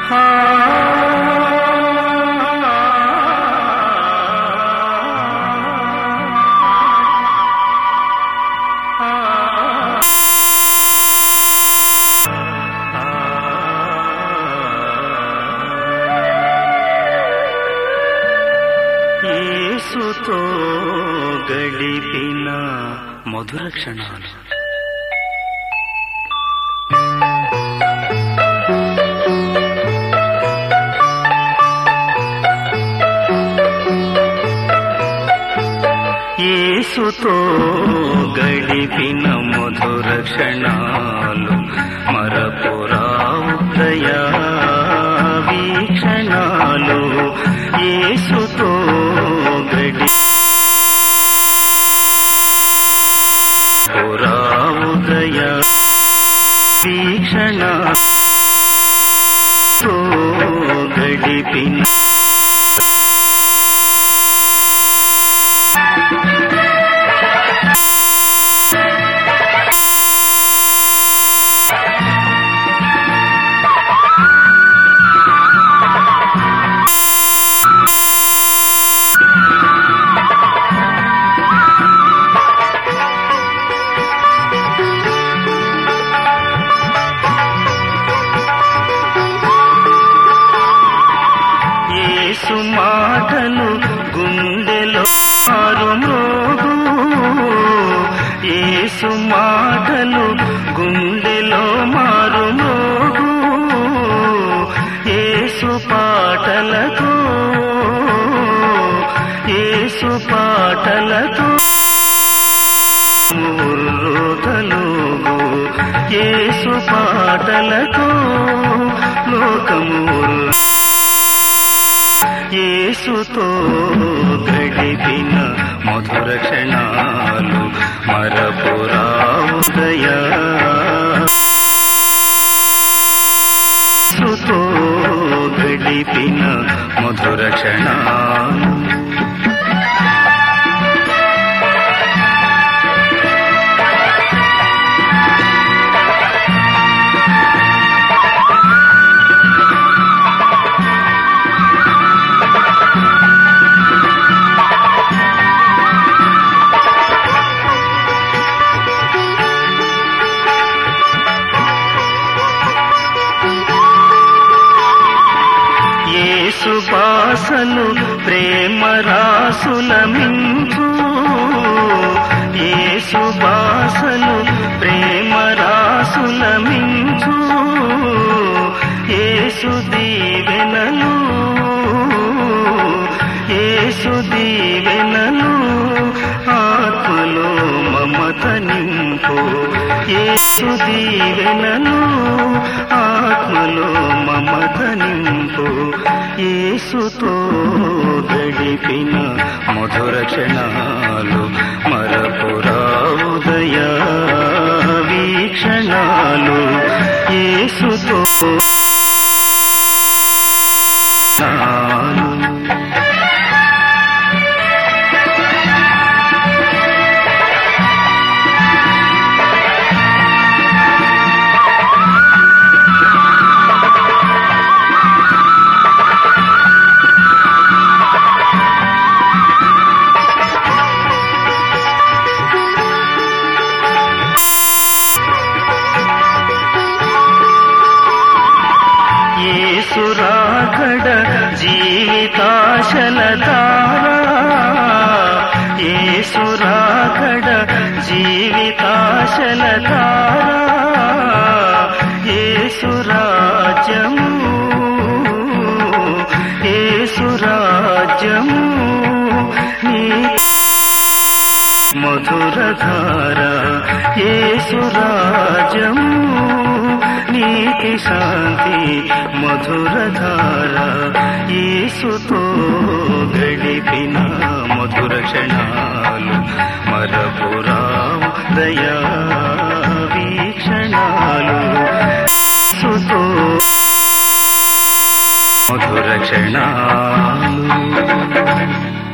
యేసుతో గడిపిన మధుర క్షణాలు యేసుతో గడిపిన మధుర క్షణాలు మరపురావు దయా వీక్షణాలు యేసుతో గడి పురావు దయా వీక్షణ గడిపిన యేసు మాటలు గుండెలో మారుమోగు యేసు మాటలు గుండెలో మారుమోగు యేసు పాటలతో యేసు పాటలతో ముర్రోతలుగు యేసు పాటలతో లోకము యేసుతో గడిపిన మధుర క్షణాలు మరపురావుదయా యేసుతో గడిపిన మధుర క్షణాలు యేసు బాసలు ప్రేమ రాసుల మించు యేసు బాసలు ప్రేమ రాసుల మించు యేసు దీవెనలు యేసు దీవెనలు ఆత్మలో మమత నింపు యేసు దీవెనలు ఆత్మలో మమత నింపు యేసుతో గడిపిన మధుర క్షణాలు మరపురావుదయా వీక్షణాలు యేసుతో క్షణాలు యేసురాకడ జీవితాశల తారా యేసురాకడ జీవితాశల తారా యేసురాజ్యము యేసురాజ్యము నీ మధురధార యేసురాజము నీతి శాంతి మధురధార యేసుతో గడిపిన మధుర క్షణాలు మరపురాం దయా వీక్షణాలు యేసుతో మధుర క్షణాలు